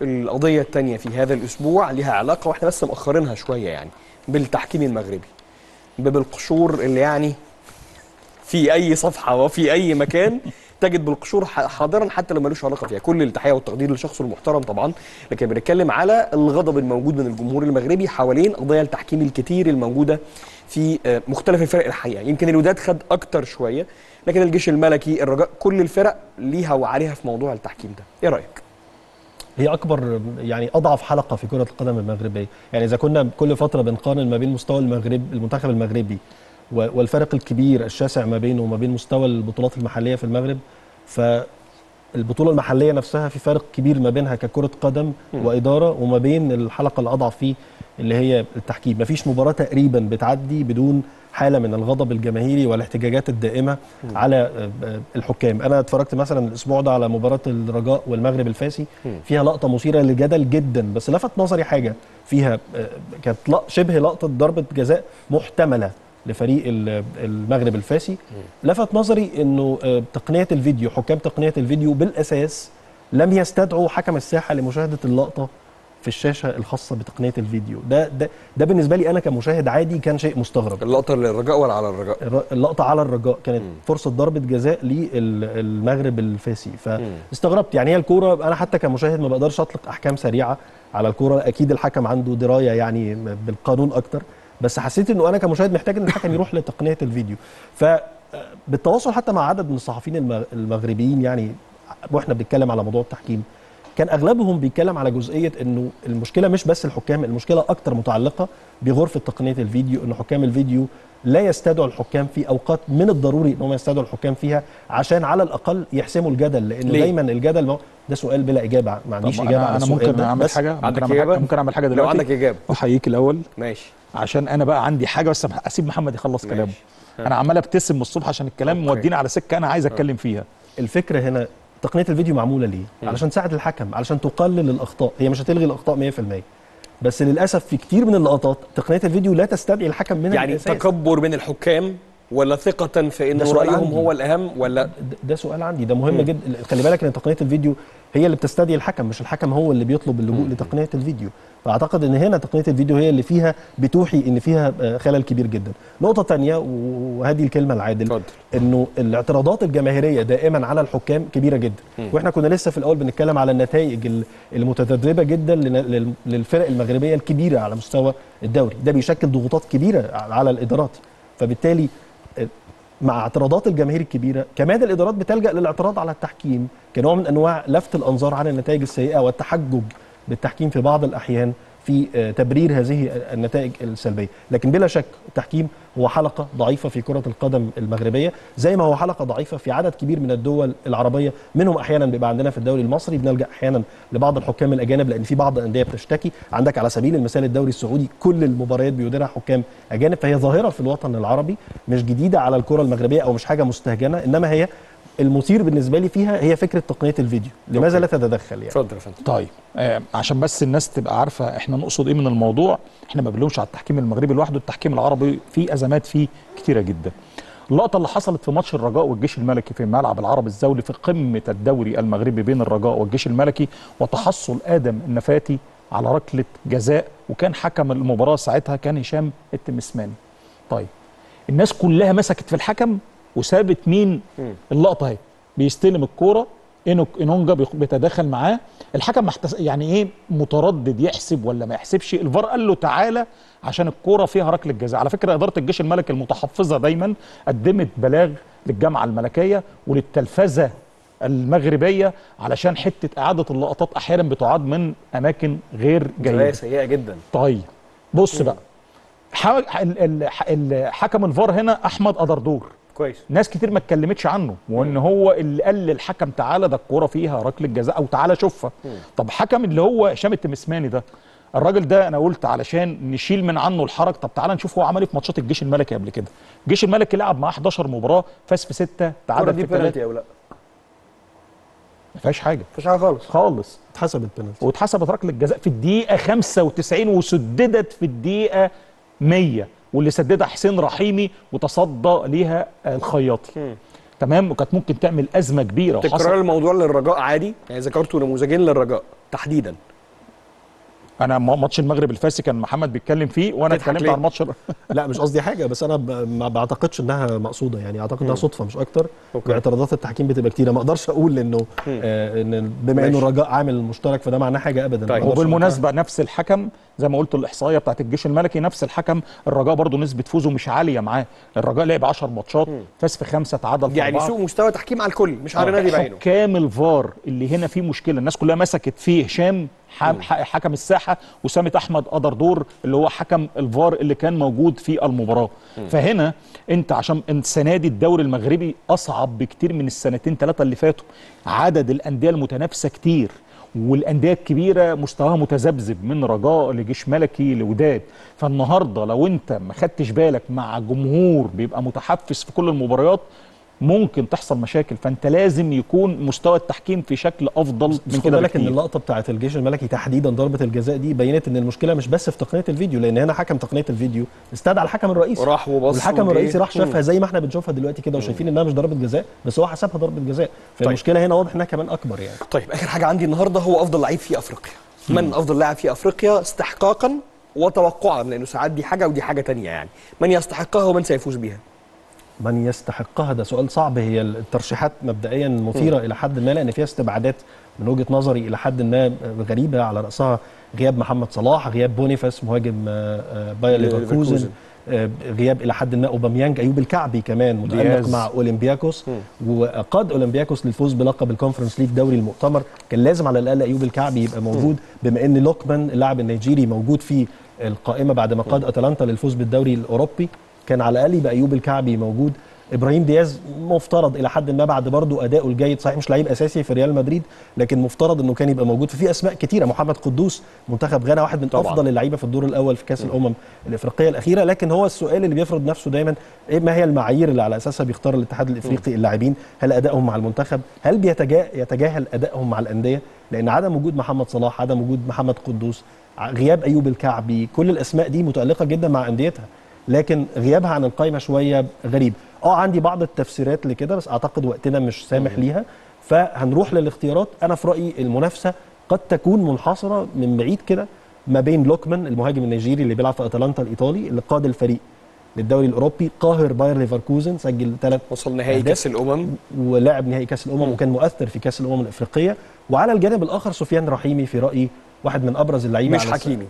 القضيه الثانيه في هذا الاسبوع لها علاقه واحنا بس مأخرينها شويه يعني بالتحكيم المغربي بالقشور اللي يعني في اي صفحه وفي اي مكان تجد بالقشور ح- حاضرا حتى لو ملوش علاقه فيها كل التحيه والتقدير لشخصه المحترم طبعا لكن بنتكلم على الغضب الموجود من الجمهور المغربي حوالين قضايا التحكيم الكتير الموجوده في آه، مختلف الفرق الحقيقه يمكن الوداد خد اكتر شويه لكن الجيش الملكي الرجاء كل الفرق ليها وعليها في موضوع التحكيم ده ايه رايك هي اكبر يعني اضعف حلقه في كره القدم المغربيه يعني اذا كنا كل فتره بنقارن ما بين مستوى المغرب المنتخب المغربي و- والفرق الكبير الشاسع ما بينه وما بين مستوى البطولات المحليه في المغرب فالبطوله المحليه نفسها في فرق كبير ما بينها ككره قدم واداره وما بين الحلقه الاضعف فيه اللي هي التحكيم مفيش مباراه تقريبا بتعدي بدون حاله من الغضب الجماهيري والاحتجاجات الدائمه على آه، آه، الحكام انا اتفرجت مثلا الاسبوع ده على مباراه الرجاء والمغرب الفاسي فيها لقطه مثيره للجدل جدا بس لفت نظري حاجه فيها آه، كانت لق- شبه لقطه ضربه جزاء محتمله لفريق ال- المغرب الفاسي لفت نظري انه آه، تقنيه الفيديو حكام تقنيه الفيديو بالاساس لم يستدعوا حكم الساحه لمشاهده اللقطه في الشاشه الخاصه بتقنيه الفيديو ده ده ده بالنسبه لي انا كمشاهد عادي كان شيء مستغرب اللقطه للرجاء ولا على الرجاء الر- اللقطه على الرجاء كانت فرصه ضربه جزاء للمغرب الفاسي فاستغربت يعني هي الكوره انا حتى كمشاهد ما بقدرش اطلق احكام سريعه على الكوره اكيد الحكم عنده درايه يعني م- بالقانون اكتر بس حسيت انه انا كمشاهد محتاج ان الحكم يروح لتقنيه الفيديو ف بالتواصل حتى مع عدد من الصحفيين المغ- المغربيين يعني واحنا بنتكلم على موضوع التحكيم كان اغلبهم بيتكلم على جزئيه انه المشكله مش بس الحكام المشكله اكتر متعلقه بغرفه تقنيه الفيديو ان حكام الفيديو لا يستدعوا الحكام في اوقات من الضروري انهم يستدعوا الحكام فيها عشان على الاقل يحسموا الجدل لان ليه؟ دايما الجدل ما- ده سؤال بلا اجابه ما عنديش طب اجابه انا, على أنا السؤال ممكن ده اعمل بس حاجه عندك ممكن اعمل إجابة؟ حاجه ممكن اعمل حاجه لو دلوقتي عندك اجابه احييك الاول ماشي عشان انا بقى عندي حاجه بس اسيب محمد يخلص ماشي. كلامه انا عمال ابتسم من الصبح عشان الكلام أوكي. مودينا على سكه انا عايز اتكلم فيها الفكره هنا تقنيه الفيديو معموله ليه علشان تساعد الحكم علشان تقلل الاخطاء هي مش هتلغي الاخطاء 100% بس للاسف في كتير من اللقطات تقنيه الفيديو لا تستدعي الحكم من يعني الأساس. تكبر من الحكام ولا ثقة في ده انه سؤال رأيهم عندي. هو الأهم ولا ده- ده سؤال عندي ده مهم جدا خلي بالك ان تقنيه الفيديو هي اللي بتستدعي الحكم مش الحكم هو اللي بيطلب اللجوء لتقنيه الفيديو فاعتقد ان هنا تقنيه الفيديو هي اللي فيها بتوحي ان فيها آه، خلل كبير جدا نقطه تانية وهذه الكلمه العادل اتفضل. انه الاعتراضات الجماهيريه دائما على الحكام كبيره جدا واحنا كنا لسه في الاول بنتكلم على النتائج ال- المتذبذبه جدا لن- لل- للفرق المغربيه الكبيره على مستوى الدوري ده بيشكل ضغوطات كبيره على الادارات فبالتالي آه، مع اعتراضات الجماهير الكبيره كمان الادارات بتلجا للاعتراض على التحكيم كنوع من انواع لفت الانظار عن النتائج السيئه والتحجج بالتحكيم في بعض الاحيان في آه، تبرير هذه النتائج السلبيه لكن بلا شك التحكيم هو حلقه ضعيفه في كره القدم المغربيه زي ما هو حلقه ضعيفه في عدد كبير من الدول العربيه منهم احيانا بيبقى عندنا في الدوري المصري بنلجا احيانا لبعض الحكام الاجانب لان في بعض الانديه بتشتكي عندك على سبيل المثال الدوري السعودي كل المباريات بيديرها حكام اجانب فهي ظاهره في الوطن العربي مش جديده على الكره المغربيه او مش حاجه مستهجنه انما هي المثير بالنسبه لي فيها هي فكره تقنيه الفيديو لماذا لا تتدخل يعني اتفضل يا فندم طيب آه عشان بس الناس تبقى عارفه احنا نقصد ايه من الموضوع احنا ما بنلومش على التحكيم المغربي لوحده التحكيم العربي فيه ازمات فيه كتيره جدا اللقطه اللي حصلت في ماتش الرجاء والجيش الملكي في ملعب العرب الزولي في قمه الدوري المغربي بين الرجاء والجيش الملكي وتحصل ادم النفاتي على ركله جزاء وكان حكم المباراه ساعتها كان هشام التمسماني طيب الناس كلها مسكت في الحكم وسابت مين اللقطه اهي بيستلم الكوره إنوك انونجا بيخ- بيتداخل معاه الحكم محتس... يعني ايه متردد يحسب ولا ما يحسبش الفار قال له تعالى عشان الكوره فيها ركله جزاء على فكره اداره الجيش الملكي المتحفظه دايما قدمت بلاغ للجامعه الملكيه وللتلفزه المغربيه علشان حته اعاده اللقطات احيانا بتعاد من اماكن غير جاية جيده سيئة جدا طيب بص بقى ح- ال- ال- ال- حكم الفار هنا احمد ادردور كويس ناس كتير ما اتكلمتش عنه وان هو اللي قال للحكم تعالى ده الكوره فيها ركله جزاء او تعالى شوفها طب حكم اللي هو هشام التمسماني ده الراجل ده انا قلت علشان نشيل من عنه الحرج طب تعالى نشوف هو عمل ايه في ماتشات الجيش الملكي قبل كده الجيش الملكي لعب معاه 11 مباراه فاز في 6 الكرة تعادل دي في 3 بينالتي او لا ما فيهاش حاجه مفيش حاجة خالص خالص اتحسبت بنالتي واتحسبت ركله جزاء في الدقيقه 95 وسددت في الدقيقه 100 واللي سددها حسين رحيمي وتصدى ليها الخياطي تمام وكانت ممكن تعمل ازمه كبيره تكرار وحصل الموضوع للرجاء عادي يعني ذكرتوا نموذجين للرجاء تحديدا انا م- ماتش المغرب الفاسي كان محمد بيتكلم فيه وانا تضحك اتكلمت ليه؟ عن ماتش لا مش قصدي حاجه بس انا ب... ما بعتقدش انها مقصوده يعني اعتقد انها صدفه مش اكتر أوكي. واعتراضات التحكيم بتبقى كتيره ما اقدرش اقول انه آه ان بما ماشي. انه الرجاء عامل مشترك فده معناه حاجه ابدا طيب. ما أقدرش وبالمناسبه نفس الحكم زي ما قلت الاحصائيه بتاعت الجيش الملكي نفس الحكم الرجاء برضو نسبه فوزه مش عاليه معاه الرجاء لعب 10 ماتشات فاز في خمسه تعادل في يعني أربعة. سوء مستوى تحكيم على الكل مش على نادي بعينه حكام الفار اللي هنا فيه مشكله الناس كلها مسكت فيه هشام حام- ح- حكم الساحه وسامة احمد قدر دور اللي هو حكم الفار اللي كان موجود في المباراه فهنا انت عشان السنه دي الدوري المغربي اصعب بكتير من السنتين ثلاثه اللي فاتوا عدد الانديه المتنافسه كتير والانديه الكبيره مستواها متذبذب من رجاء لجيش ملكي لوداد فالنهارده لو انت ما خدتش بالك مع جمهور بيبقى متحفز في كل المباريات ممكن تحصل مشاكل فانت لازم يكون مستوى التحكيم في شكل افضل بس من خد كده بالك ان بكتير اللقطه بتاعه الجيش الملكي تحديدا ضربه الجزاء دي بينت ان المشكله مش بس في تقنيه الفيديو لان هنا حكم تقنيه الفيديو استدعى الحكم الرئيسي وراح وبص والحكم وجه. الرئيسي راح شافها مم. زي ما احنا بنشوفها دلوقتي كده وشايفين انها مش ضربه جزاء بس هو حسبها ضربه جزاء فالمشكله هنا واضح انها كمان اكبر يعني طيب اخر حاجه عندي النهارده هو افضل لعيب في افريقيا من افضل لاعب في افريقيا استحقاقا وتوقعا لانه ساعات دي حاجه ودي حاجه تانية يعني من يستحقها ومن سيفوز بها من يستحقها ده سؤال صعب هي الترشيحات مبدئيا مثيره الى حد ما لان فيها استبعادات من وجهه نظري الى حد ما غريبه على راسها غياب محمد صلاح غياب بونيفاس مهاجم آه، آه، باير ليفركوزن. ليفركوزن آه، غياب الى حد ما اوباميانج ايوب الكعبي كمان متالق دياز. مع اولمبياكوس وقاد اولمبياكوس للفوز بلقب الكونفرنس ليج دوري المؤتمر كان لازم على الاقل ايوب الكعبي يبقى موجود بما ان لوكمان اللاعب النيجيري موجود في القائمه بعد ما قاد اتلانتا للفوز بالدوري الاوروبي كان على الاقل يبقى ايوب الكعبي موجود ابراهيم دياز مفترض الى حد ما بعد برضه اداؤه الجيد صحيح مش لعيب اساسي في ريال مدريد لكن مفترض انه كان يبقى موجود ففي اسماء كتيره محمد قدوس منتخب غانا واحد من طبعاً. طبعا. افضل اللعيبه في الدور الاول في كاس الامم الافريقيه الاخيره لكن هو السؤال اللي بيفرض نفسه دايما إيه ما هي المعايير اللي على اساسها بيختار الاتحاد الافريقي اللاعبين هل ادائهم مع المنتخب هل بيتجا يتجاهل ادائهم مع الانديه لان عدم وجود محمد صلاح عدم وجود محمد قدوس ع- غياب ايوب الكعبي كل الاسماء دي متالقه جدا مع انديتها لكن غيابها عن القائمه شويه غريب اه عندي بعض التفسيرات لكده بس اعتقد وقتنا مش سامح ليها فهنروح للاختيارات انا في رايي المنافسه قد تكون منحصره من بعيد كده ما بين لوكمان المهاجم النيجيري اللي بيلعب في اتلانتا الايطالي اللي قاد الفريق للدوري الاوروبي قاهر باير ليفركوزن سجل ثلاث وصل نهائي أهداف. كاس الامم ولعب نهائي كاس الامم وكان مؤثر في كاس الامم الافريقيه وعلى الجانب الاخر سفيان رحيمي في رايي واحد من ابرز اللعيبه مش على الس- حكيمي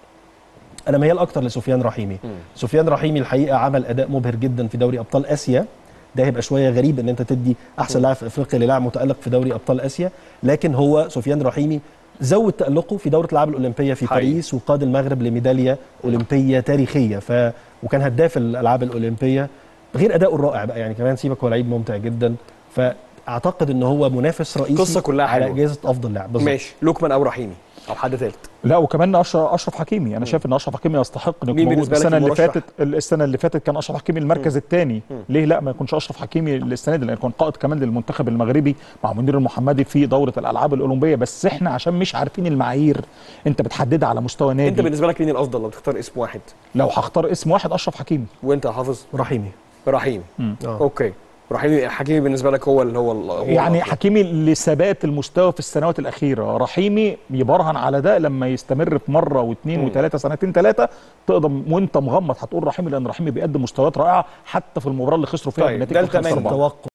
انا ميال اكتر لسفيان رحيمي سفيان رحيمي الحقيقه عمل اداء مبهر جدا في دوري ابطال اسيا ده هيبقى شويه غريب ان انت تدي احسن لاعب في افريقيا للاعب متالق في دوري ابطال اسيا لكن هو سفيان رحيمي زود تالقه في دوره الالعاب الاولمبيه في حقيقي. باريس وقاد المغرب لميداليه اولمبيه تاريخيه ف وكان هداف الالعاب الاولمبيه غير اداؤه الرائع بقى يعني كمان سيبك هو لعيب ممتع جدا فاعتقد ان هو منافس رئيسي القصة كلها على حلوة. جائزه افضل لاعب بالظبط ماشي لوكمان او رحيمي او حد ثالث لا وكمان اشرف اشرف حكيمي انا شايف ان اشرف حكيمي يستحق انه مين يكون موجود بالنسبة لك السنه اللي المرشح؟ فاتت السنه اللي فاتت كان اشرف حكيمي المركز الثاني ليه لا ما يكونش اشرف حكيمي السنه دي لان كان قائد كمان للمنتخب المغربي مع منير المحمدي في دوره الالعاب الاولمبيه بس احنا عشان مش عارفين المعايير انت بتحددها على مستوى انت نادي بالنسبه لك مين الافضل لو تختار اسم واحد لو هختار اسم واحد اشرف حكيمي وانت يا حافظ رحيمي رحيمي آه. اوكي رحيمي حكيمي بالنسبه لك هو اللي هو ال- هو يعني الأفضل. حكيمي لثبات المستوى في السنوات الاخيره رحيمي يبرهن على ده لما يستمر في مره واثنين وثلاثه سنتين ثلاثه تقدر وانت مغمض هتقول رحيمي لان رحيمي بيقدم مستويات رائعه حتى في المباراه اللي خسروا فيها طيب، بنتيجه ده التمانية. 5 4 توقع